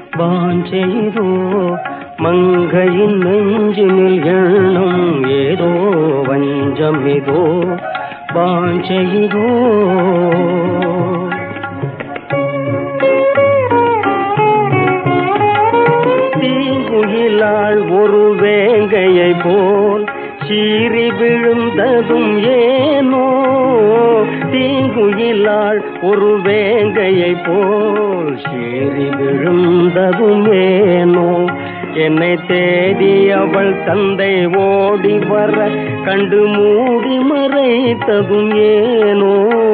வாஞ்செய்தோ மங்கையின் நெஞ்சினில் எண்ணம் ஏதோ வஞ்சமிதோ வாஞ்செய்தோ தீங்குயிலாள் ஒரு வேங்கையை போல் சீறி விழுந்ததும் ஏனோ தீங்குயிலாள் ஒரு வேங்கையை போல் சீறி விழுந்ததும் ஏனோ என்னை தேடி அவள் தந்தை ஓடி வர கண்டு மூடி மறைத்ததும் ஏனோ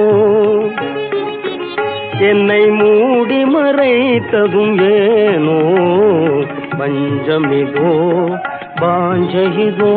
என்னை மூடி மறைத்ததும் ஏனோ பஞ்சமிதோ பாஞ்சகிதோ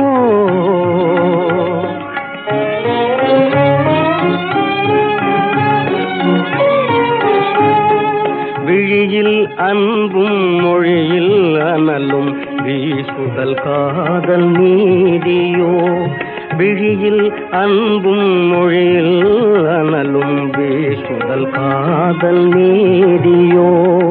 விழியில் அன்பும் மொழியில் அனலும் வீசுதல் காதல் நீடியோ விழியில் அன்பும் மொழியில் அனலும் வீசுதல் காதல் நீடியோ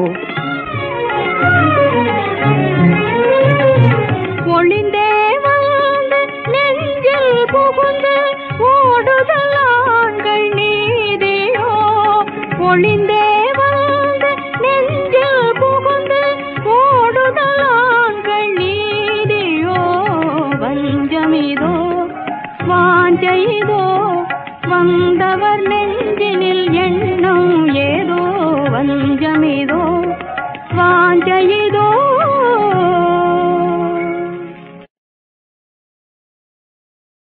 ஒளிந்தே வந்து நெஞ்சில் புகுந்து ஓடுதல் ஆண்கள் நீதியோ ஒளிந்தே வந்து நெஞ்சில் புகுந்து ஓடுதல் ஆண்கள் நீதியோ வஞ்சமிதோ வாஞ்சைதோ வந்தவர் நெஞ்சினில் எண்ணம் ஏதோ வஞ்சமிதோ வாஞ்சைதோ